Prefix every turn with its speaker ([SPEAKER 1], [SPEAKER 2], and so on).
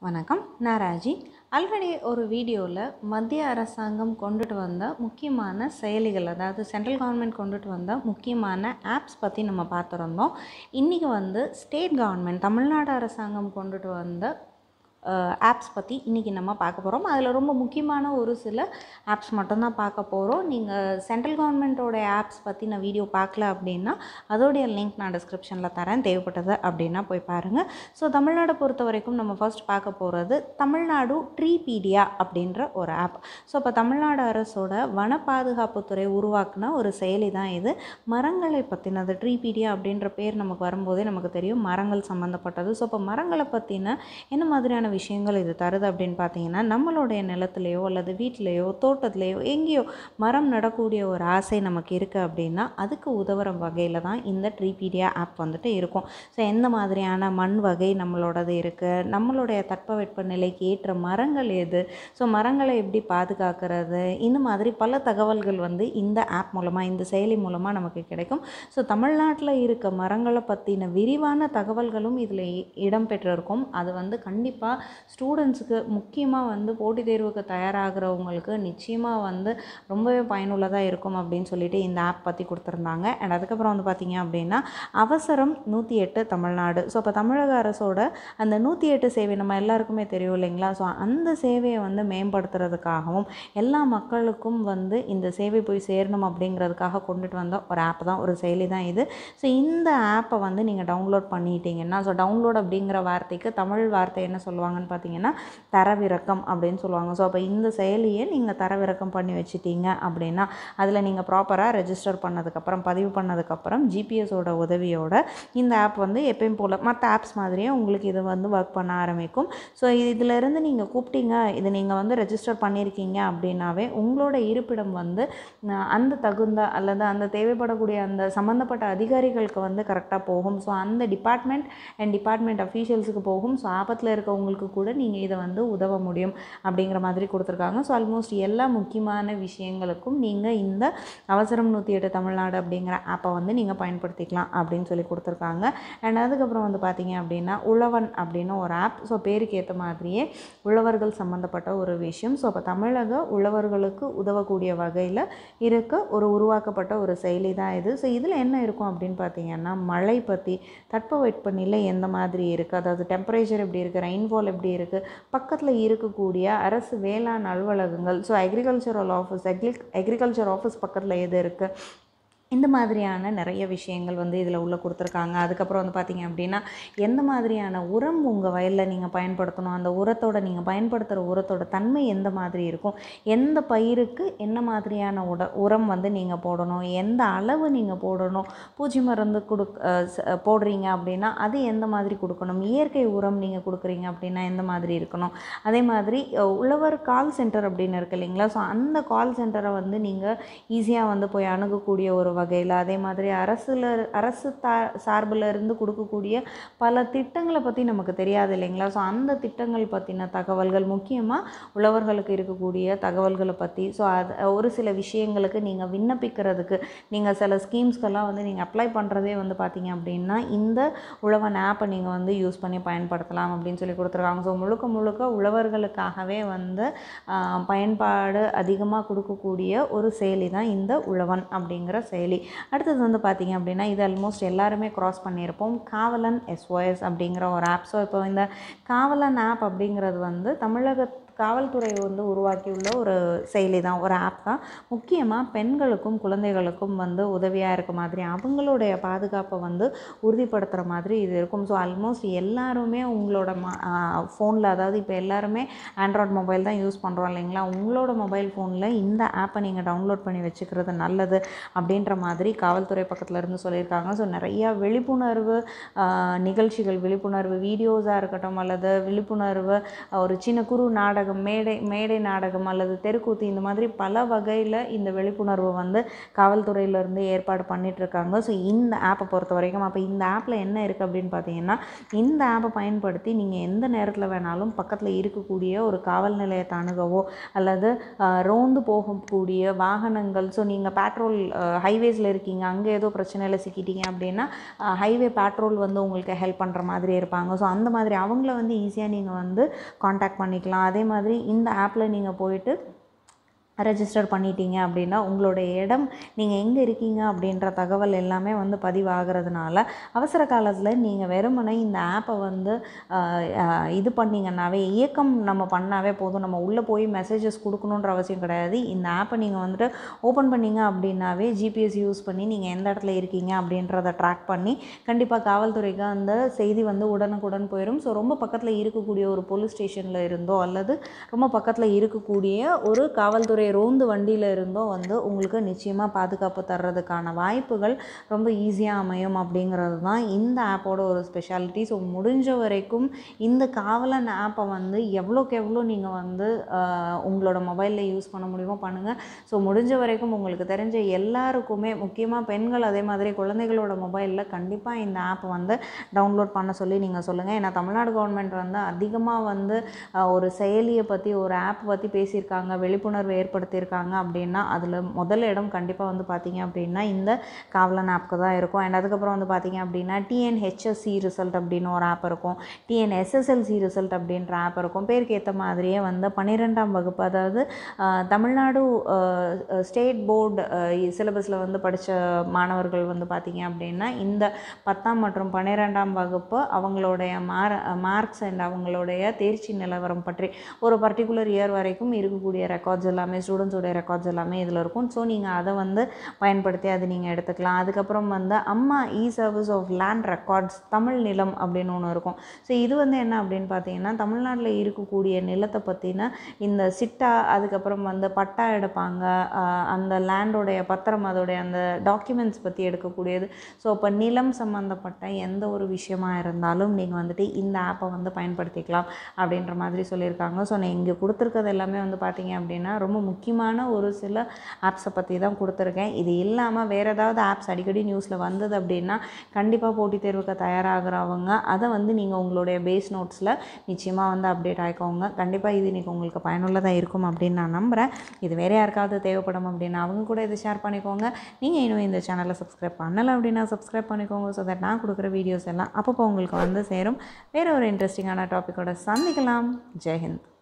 [SPEAKER 1] வணக்கம் நான் ராஜி ஆல்ரெடி ஒரு வீடியோவில் மத்திய அரசாங்கம் கொண்டுட்டு வந்த முக்கியமான செயலிகள் அதாவது சென்ட்ரல் கவர்மெண்ட் கொண்டுட்டு வந்த முக்கியமான ஆப்ஸ் பற்றி நம்ம பார்த்துருந்தோம் இன்றைக்கி வந்து ஸ்டேட் கவர்மெண்ட் தமிழ்நாடு அரசாங்கம் கொண்டுட்டு வந்த ஆப்ஸ் பற்றி இன்றைக்கி நம்ம பார்க்க போகிறோம் அதில் ரொம்ப முக்கியமான ஒரு சில ஆப்ஸ் மட்டும்தான் பார்க்க போகிறோம் நீங்கள் சென்ட்ரல் கவர்மெண்ட்டோட ஆப்ஸ் பற்றி நான் வீடியோ பார்க்கல அப்படின்னா அதோடைய லிங்க் நான் டிஸ்கிரிப்ஷனில் தரேன் தேவைப்பட்டது அப்படின்னா போய் பாருங்கள் ஸோ தமிழ்நாடை பொறுத்த வரைக்கும் நம்ம ஃபர்ஸ்ட் பார்க்க போகிறது தமிழ்நாடு ட்ரீபீடியா அப்படின்ற ஒரு ஆப் ஸோ இப்போ தமிழ்நாடு அரசோட வன பாதுகாப்புத்துறை உருவாக்குன ஒரு செயலி தான் இது மரங்களை பற்றினது ட்ரீபீடியா அப்படின்ற பேர் நமக்கு வரும்போதே நமக்கு தெரியும் மரங்கள் சம்மந்தப்பட்டது ஸோ இப்போ மரங்களை பற்றின என்ன மாதிரியான விஷயங்கள் இது தருது அப்படின்னு பார்த்தீங்கன்னா நம்மளுடைய நிலத்துலையோ அல்லது வீட்டிலையோ தோட்டத்துலேயோ எங்கேயோ மரம் நடக்கூடிய ஒரு ஆசை நமக்கு இருக்குது அப்படின்னா அதுக்கு உதவுற வகையில் தான் இந்த ட்ரீபீடியா ஆப் வந்துட்டு இருக்கும் ஸோ எந்த மாதிரியான மண் வகை நம்மளோடது இருக்குது நம்மளுடைய தட்பவெட்ப நிலைக்கு ஏற்ற மரங்கள் எது ஸோ மரங்களை எப்படி பாதுகாக்கிறது இந்த மாதிரி பல தகவல்கள் வந்து இந்த ஆப் மூலமாக இந்த செயலி மூலமாக நமக்கு கிடைக்கும் ஸோ தமிழ்நாட்டில் இருக்க மரங்களை பற்றின விரிவான தகவல்களும் இதில் இடம்பெற்றிருக்கும் அது வந்து கண்டிப்பாக ஸ்டூடெண்ட்ஸுக்கு முக்கியமாக வந்து போட்டித் தேர்வுக்கு தயாராகிறவங்களுக்கு நிச்சயமாக வந்து ரொம்பவே பயனுள்ளதாக இருக்கும் அப்படின்னு சொல்லிட்டு இந்த ஆப் பற்றி கொடுத்துருந்தாங்க அண்ட் அதுக்கப்புறம் வந்து பார்த்திங்க அப்படின்னா அவசரம் நூற்றி எட்டு தமிழ்நாடு ஸோ இப்போ தமிழக அரசோட அந்த நூற்றி எட்டு சேவை நம்ம எல்லாருக்குமே தெரியும் இல்லைங்களா ஸோ அந்த சேவையை வந்து மேம்படுத்துறதுக்காகவும் எல்லா மக்களுக்கும் வந்து இந்த சேவை போய் சேரணும் அப்படிங்கிறதுக்காக கொண்டுட்டு வந்த ஒரு ஆப் தான் ஒரு செயலி தான் இது ஸோ இந்த ஆப்பை வந்து நீங்கள் டவுன்லோட் பண்ணிட்டீங்கன்னா ஸோ டவுன்லோட் அப்படிங்கிற வார்த்தைக்கு தமிழ் வார்த்தை என்ன சொல்லுவாங்கன்னு பார்த்தீங்கன்னா தரவிறக்கம் அப்படின்னு சொல்லுவாங்க ஸோ அப்போ இந்த செயலியை நீங்கள் தரவிறக்கம் பண்ணி வச்சுட்டீங்க அப்படின்னா அதில் நீங்கள் ப்ராப்பராக ரெஜிஸ்டர் பண்ணதுக்கப்புறம் பதிவு பண்ணதுக்கப்புறம் ஜிபிஎஸோட உதவியோட இந்த ஆப் வந்து எப்பயும் போல் மற்ற ஆப்ஸ் மாதிரியே உங்களுக்கு இது வந்து ஒர்க் பண்ண ஆரம்பிக்கும் ஸோ இதிலேருந்து நீங்கள் கூப்பிட்டீங்க இது நீங்கள் வந்து ரெஜிஸ்டர் பண்ணியிருக்கீங்க அப்படின்னாவே உங்களோட இருப்பிடம் வந்து அஹ், அந்த தகுந்த அல்லது அந்த தேவைப்படக்கூடிய அந்த சம்மந்தப்பட்ட அதிகாரிகளுக்கு வந்து கரெக்டாக போகும் ஸோ அந்த டிபார்ட்மெண்ட் அண்ட் டிபார்ட்மெண்ட் அஃபீஷியல்ஸுக்கு போகும் ஸோ ஆபத்தில் இருக்கவங்களுக்கு கூட நீங்கள் இதை வந்து உதவ முடியும் அப்படிங்கிற மாதிரி கொடுத்துருக்காங்க ஸோ ஆல்மோஸ்ட் எல்லா முக்கியமான விஷயங்களுக்கும் நீங்கள் இந்த அவசரம் நூற்றி எட்டு தமிழ்நாடு அப்படிங்கிற ஆப்பை வந்து நீங்கள் பயன்படுத்திக்கலாம் அப்படின்னு சொல்லி கொடுத்துருக்காங்க அண்ட் அதுக்கப்புறம் வந்து பார்த்தீங்க அப்படின்னா உழவன் அப்படின்னு ஒரு ஆப் ஸோ பேருக்கு ஏற்ற மாதிரியே உழவர்கள் சம்மந்தப்பட்ட ஒரு விஷயம் ஸோ அப்போ தமிழக உழவர்களுக்கு உதவக்கூடிய வகையில் இருக்க ஒரு உருவாக்கப்பட்ட ஒரு செயலி தான் இது ஸோ இதில் என்ன இருக்கும் அப்படின்னு பார்த்தீங்கன்னா மழை பற்றி தட்பவெட்ப நிலை எந்த மாதிரி இருக்குது அதாவது டெம்பரேச்சர் எப்படி இருக்குது ரெயின்ஃபால் எப்படி இருக்குது பக்கத்தில் இருக்கக்கூடிய அரசு வேளாண் அலுவலகங்கள் so agricultural office agri agriculture office பக்கத்தில் எது இருக்குது இந்த மாதிரியான நிறைய விஷயங்கள் வந்து இதில் உள்ள கொடுத்துருக்காங்க அதுக்கப்புறம் வந்து பார்த்திங்க அப்படின்னா எந்த மாதிரியான உரம் உங்கள் வயலில் நீங்கள் பயன்படுத்தணும் அந்த உரத்தோட நீங்கள் பயன்படுத்துகிற உரத்தோட தன்மை எந்த மாதிரி இருக்கும் எந்த பயிருக்கு என்ன மாதிரியான உட உரம் வந்து நீங்கள் போடணும் எந்த அளவு நீங்கள் போடணும் பூச்சி மருந்து கொடு அஹ் ச- போடுறீங்க அப்படின்னா அது எந்த மாதிரி கொடுக்கணும் இயற்கை உரம் நீங்கள் கொடுக்குறீங்க அப்படின்னா எந்த மாதிரி இருக்கணும் அதே மாதிரி அஹ், உழவர் கால் சென்டர் அப்படின்னு இருக்கு இல்லைங்களா ஸோ அந்த கால் சென்டரை வந்து நீங்கள் ஈஸியாக வந்து போய் அணுகக்கூடிய ஒரு வகையில் அதே மாதிரி அரசுல அரசு தா சார்பில் இருந்து கொடுக்கக்கூடிய பல திட்டங்களை பற்றி நமக்கு தெரியாது இல்லைங்களா ஸோ அந்த திட்டங்கள் பற்றின தகவல்கள் முக்கியமாக உழவர்களுக்கு இருக்கக்கூடிய தகவல்களை பற்றி ஸோ அது ஒரு சில விஷயங்களுக்கு நீங்கள் விண்ணப்பிக்கிறதுக்கு நீங்கள் சில ஸ்கீம்ஸ்க்கெல்லாம் வந்து நீங்கள் அப்ளை பண்ணுறதே வந்து பார்த்தீங்க அப்படின்னா இந்த உழவன் ஆப்பை நீங்கள் வந்து யூஸ் பண்ணி பயன்படுத்தலாம் அப்படின்னு சொல்லி கொடுத்துருக்காங்க ஸோ முழுக்க முழுக்க உழவர்களுக்காகவே வந்து ஆஹ், பயன்பாடு அதிகமாக கொடுக்கக்கூடிய ஒரு செயலி தான் இந்த உழவன் அப்படிங்கிற செயலி அடுத்தது வந்து பார்த்தீங்க அப்படின்னா இது ஆல்மோஸ்ட் எல்லாருமே க்ராஸ் பண்ணியிருப்போம் காவலன் எஸ்ஓஎஸ் அப்படிங்கிற ஒரு ஆப் ஸோ இப்போ இந்த காவலன் ஆப் அப்படிங்கிறது வந்து தமிழக காவல்துறை வந்து உருவாக்கியுள்ள ஒரு செயலி தான் ஒரு ஆப் தான் முக்கியமாக பெண்களுக்கும் குழந்தைகளுக்கும் வந்து உதவியாக இருக்க மாதிரி அவங்களுடைய பாதுகாப்பை வந்து உறுதிப்படுத்துகிற மாதிரி இது இருக்கும் ஸோ ஆல்மோஸ்ட் எல்லாருமே உங்களோட ம ஃபோனில் அதாவது இப்போ எல்லாருமே ஆண்ட்ராய்ட் மொபைல் தான் யூஸ் பண்ணுறோம் இல்லைங்களா உங்களோட மொபைல் ஃபோனில் இந்த ஆப்பை நீங்கள் டவுன்லோட் பண்ணி வச்சுக்கிறது நல்லது அப்படின்ற மாதிரி காவல்துறை பக்கத்தில் இருந்து சொல்லியிருக்காங்க ஸோ நிறையா விழிப்புணர்வு ஆஹ், நிகழ்ச்சிகள் விழிப்புணர்வு வீடியோஸாக இருக்கட்டும் அல்லது விழிப்புணர்வு ஒரு சின்ன குறு நாடகம் நாடகம் மேடை மேடை நாடகம் அல்லது தெருக்கூத்து இந்த மாதிரி பல வகையில் இந்த விழிப்புணர்வு வந்து காவல்துறையிலேருந்து ஏற்பாடு பண்ணிகிட்ருக்காங்க ஸோ இந்த ஆப்பை பொறுத்த வரைக்கும் அப்போ இந்த ஆப்பில் என்ன இருக்குது அப்படின்னு பார்த்தீங்கன்னா இந்த ஆப்பை பயன்படுத்தி நீங்கள் எந்த நேரத்தில் வேணாலும் பக்கத்தில் இருக்கக்கூடிய ஒரு காவல் நிலையத்தை அணுகவோ அல்லது அஹ், ரோந்து போகக்கூடிய வாகனங்கள் ஸோ நீங்கள் பேட்ரோல் ஹைவேஸில் இருக்கீங்க அங்கே ஏதோ பிரச்சனையில் சிக்கிட்டீங்க அப்படின்னா ஹைவே பேட்ரோல் வந்து உங்களுக்கு ஹெல்ப் பண்ணுற மாதிரி இருப்பாங்க ஸோ அந்த மாதிரி அவங்கள வந்து ஈஸியாக நீங்கள் வந்து காண்டாக்ட் பண்ணிக்கலாம் அதே மாதிரி இந்த ஆப்பில் நீங்கள் போயிட்டு ரெஜிஸ்டர் பண்ணிட்டீங்க அப்படின்னா உங்களுடைய இடம் நீங்கள் எங்கே இருக்கீங்க அப்படின்ற தகவல் எல்லாமே வந்து பதிவாகிறதுனால அவசர காலத்தில் நீங்கள் வெறுமனே இந்த ஆப்பை வந்து ஆஹ், ஆஹ், இது பண்ணிங்கன்னாவே இயக்கம் நம்ம பண்ணாவே போதும் நம்ம உள்ளே போய் மெசேஜஸ் கொடுக்கணுன்ற அவசியம் கிடையாது இந்த ஆப்பை நீங்கள் வந்துட்டு ஓப்பன் பண்ணீங்க அப்படின்னாவே ஜிபிஎஸ் யூஸ் பண்ணி நீங்கள் எந்த இடத்துல இருக்கீங்க அப்படின்றத ட்ராக் பண்ணி கண்டிப்பாக காவல்துறைக்கு அந்த செய்தி வந்து உடனுக்குடன் போயிடும் ஸோ ரொம்ப பக்கத்தில் இருக்கக்கூடிய ஒரு போலீஸ் ஸ்டேஷனில் இருந்தோ அல்லது ரொம்ப பக்கத்தில் இருக்கக்கூடிய ஒரு காவல்துறை ரோந்து வண்டியில் இருந்தோ வந்து உங்களுக்கு நிச்சயமாக பாதுகாப்பு தர்றதுக்கான வாய்ப்புகள் ரொம்ப ஈஸியாக அமையும் அப்படிங்கிறது தான் இந்த ஆப்போட ஒரு ஸ்பெஷாலிட்டி ஸோ முடிஞ்ச வரைக்கும் இந்த காவலன் ஆப்பை வந்து எவ்வளோக்கு எவ்வளோ நீங்கள் வந்து ஆஹ், உங்களோட மொபைலில் யூஸ் பண்ண முடியுமோ பண்ணுங்கள் ஸோ முடிஞ்ச வரைக்கும் உங்களுக்கு தெரிஞ்ச எல்லாருக்குமே முக்கியமாக பெண்கள் அதே மாதிரி குழந்தைகளோட மொபைலில் கண்டிப்பாக இந்த ஆப்பை வந்து டவுன்லோட் பண்ண சொல்லி நீங்கள் சொல்லுங்கள் ஏன்னா தமிழ்நாடு கவர்மெண்ட் வந்து அதிகமாக வந்து ஆஹ், ஒரு செயலியை பற்றி ஒரு ஆப் பற்றி பேசியிருக்காங்க விழிப்புணர்வு ஏற்படுத்தியிருக்காங்க அப்படின்னா அதில் முதல் இடம் கண்டிப்பாக வந்து பார்த்தீங்க அப்படின்னா இந்த காவலன் ஆப்க்கு தான் இருக்கும் அண்ட் அதுக்கப்புறம் வந்து பார்த்தீங்க அப்படின்னா டிஎன்ஹெச்எஸ்சி ரிசல்ட் அப்படின்னு ஒரு ஆப் இருக்கும் டிஎன்எஸ்எஸ்எல்சி ரிசல்ட் அப்படின்ற ஆப் இருக்கும் பேருக்கு ஏற்ற மாதிரியே வந்து பன்னிரெண்டாம் வகுப்பு அதாவது ஆஹ், தமிழ்நாடு ஸ்டேட் போர்டு சிலபஸில் வந்து படித்த மாணவர்கள் வந்து பார்த்தீங்க அப்படின்னா இந்த பத்தாம் மற்றும் பன்னிரெண்டாம் வகுப்பு அவங்களுடைய மார் மார்க்ஸ் அண்ட் அவங்களுடைய தேர்ச்சி நிலவரம் பற்றி ஒரு பர்டிகுலர் இயர் வரைக்கும் இருக்கக்கூடிய ரெக்கார்ட்ஸ் எல்லாமே ஸ்டூடெண்ட்ஸோடைய ரெக்கார்ட்ஸ் எல்லாமே இதில் இருக்கும் ஸோ நீங்கள் அதை வந்து பயன்படுத்தி அதை நீங்கள் எடுத்துக்கலாம் அதுக்கப்புறம் வந்து அம்மா E service of land records Tamil Nilam அப்படின்னு ஒன்று இருக்கும் ஸோ இது வந்து என்ன அப்படின்னு பார்த்தீங்கன்னா தமிழ்நாட்டில் இருக்கக்கூடிய நிலத்தை பற்றின இந்த சிட்டா அதுக்கப்புறம் வந்து பட்டா எடுப்பாங்க ஆஹ் அந்த லேண்டோடைய பத்திரம் அதோடைய அந்த டாக்குமெண்ட்ஸ் பற்றி எடுக்கக்கூடியது ஸோ இப்போ நிலம் சம்மந்தப்பட்ட எந்த ஒரு விஷயமா இருந்தாலும் நீங்கள் வந்துட்டு இந்த ஆப்பை வந்து பயன்படுத்திக்கலாம் அப்படின்ற மாதிரி சொல்லியிருக்காங்க ஸோ நான் இங்கே கொடுத்துருக்கிறது எல்லாமே வந்து பார்த்தீங்க அப்படின்னா ரொம்ப முக்கியமான ஒரு சில ஆப்ஸை பற்றி தான் கொடுத்துருக்கேன் இது இல்லாமல் வேறு ஏதாவது ஆப்ஸ் அடிக்கடி நியூஸில் வந்தது அப்படின்னா கண்டிப்பாக போட்டித் தேர்வுக்கு தயாராகிறவங்க அதை வந்து நீங்கள் உங்களுடைய பேஸ் நோட்ஸில் நிச்சயமாக வந்து அப்டேட் ஆகிக்கோங்க கண்டிப்பாக இது இன்றைக்கி உங்களுக்கு பயனுள்ளதாக இருக்கும் அப்படின்னு நான் நம்புகிறேன் இது வேறு யாருக்காவது தேவைப்படும் அப்படின்னா அவங்க கூட இதை ஷேர் பண்ணிக்கோங்க நீங்கள் இன்னும் இந்த சேனலை சப்ஸ்கிரைப் பண்ணலை அப்படின்னா சப்ஸ்கிரைப் பண்ணிக்கோங்க ஸோ தட் நான் கொடுக்குற வீடியோஸ் எல்லாம் அப்பப்போ உங்களுக்கு வந்து சேரும் வேறு ஒரு இன்ட்ரெஸ்டிங்கான டாப்பிக்கோட சந்திக்கலாம் ஜெய்ஹிந்த்